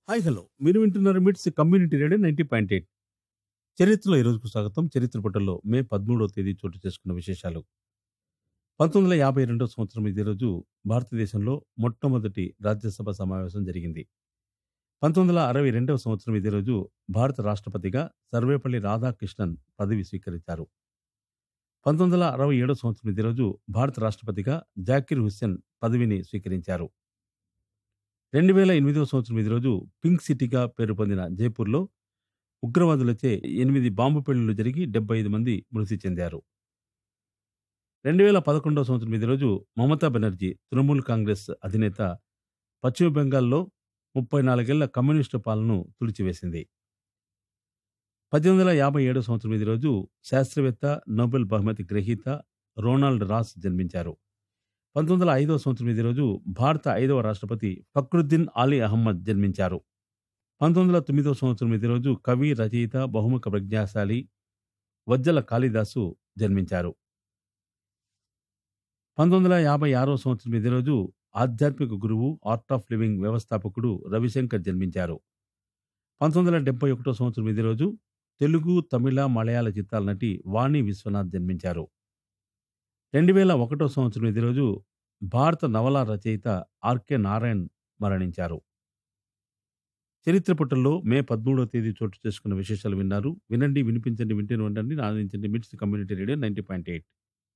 hi hello మీరు వింటున్నారు MITS community radio ninety point eight చరిత్రలో ఈరోజుకు స్వాగతం చరిత్ర పుటల్లో మే పదమూడవ తేదీ చోటు చేసుకున్న విశేషాలు పంతొమ్మిది వందల యాభై రెండవ సంవత్సరం ఇదే రోజు భారతదేశంలో మొట్టమొదటి రాజ్యసభ సమావేశం జరిగింది పంతొమ్మిది వందల అరవై రెండవ సంవత్సరం ఇదే రోజు భారత రాష్ట్రపతిగా సర్వేపల్లి రాధాకృష్ణన్ పదవి స్వీకరించారు పంతొమ్మిది వందల అరవై ఏడవ సంవత్సరం ఇదే రోజు భారత రాష్ట్రపతిగా జాకిర్ హుస్సేన్ పదవిని స్వీకరించారు రెండు వేల ఎనిమిదవ సంవత్సరం ఇదే రోజు పింక్ సిటీగా పేరు పొందిన జైపూర్లో ఉగ్రవాదులచే ఎనిమిది బాంబు పేలుళ్లు జరిగి డెబ్బై ఐదు మంది మృతి చెందారు రెండు వేల పదకొండవ సంవత్సరం ఇదే రోజు మమతా బెనర్జీ తృణమూల్ కాంగ్రెస్ అధినేత పశ్చిమ బెంగాల్లో ముప్పై నాలుగేళ్ల కమ్యూనిస్టు పాలనను తుడిచివేసింది పద్దెనిమిది వందల యాభై ఏడవ సంవత్సరం ఇదే రోజు శాస్త్రవేత్త నోబెల్ బహుమతి గ్రహీత రోనాల్డ్ రాస్ జన్మించారు పంతొమ్మిది వందల ఐదవ సంవత్సరం ఇదే రోజు భారత ఐదవ రాష్ట్రపతి ఫక్రుద్దీన్ అలీ అహ్మద్ జన్మించారు పంతొమ్మిది వందల తొమ్మిదవ సంవత్సరం ఇదే రోజు కవి రచయిత బహుముఖ ప్రజ్ఞాశాలి వజ్జల కాళిదాసు జన్మించారు పంతొమ్మిది వందల యాభై ఆరవ సంవత్సరం ఇదే రోజు ఆధ్యాత్మిక గురువు ఆర్ట్ ఆఫ్ లివింగ్ వ్యవస్థాపకుడు రవిశంకర్ జన్మించారు పంతొమ్మిది వందల డెబ్బై ఒకటో సంవత్సరం ఇదే రోజు తెలుగు తమిళ మలయాళ చిత్రాల నటి వాణి విశ్వనాథ్ జన్మించారు రెండు వేల ఒకటో సంవత్సరం ఇదే రోజు భారత నవల రచయిత ఆర్కే నారాయణ్ మరణించారు చరిత్ర పుటల్లో మే పదమూడవ తేదీ చోటు చేసుకున్న విశేషాలు విన్నారు వినండి వినిపించండి వింటూనే ఉండండి ఆనందించండి MITS community radio ninety point eight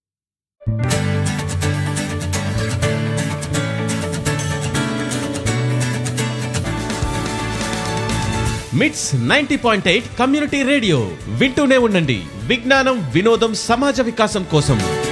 MITS ninety point eight community radio వింటూనే ఉండండి విజ్ఞానం వినోదం సమాజ వికాసం కోసం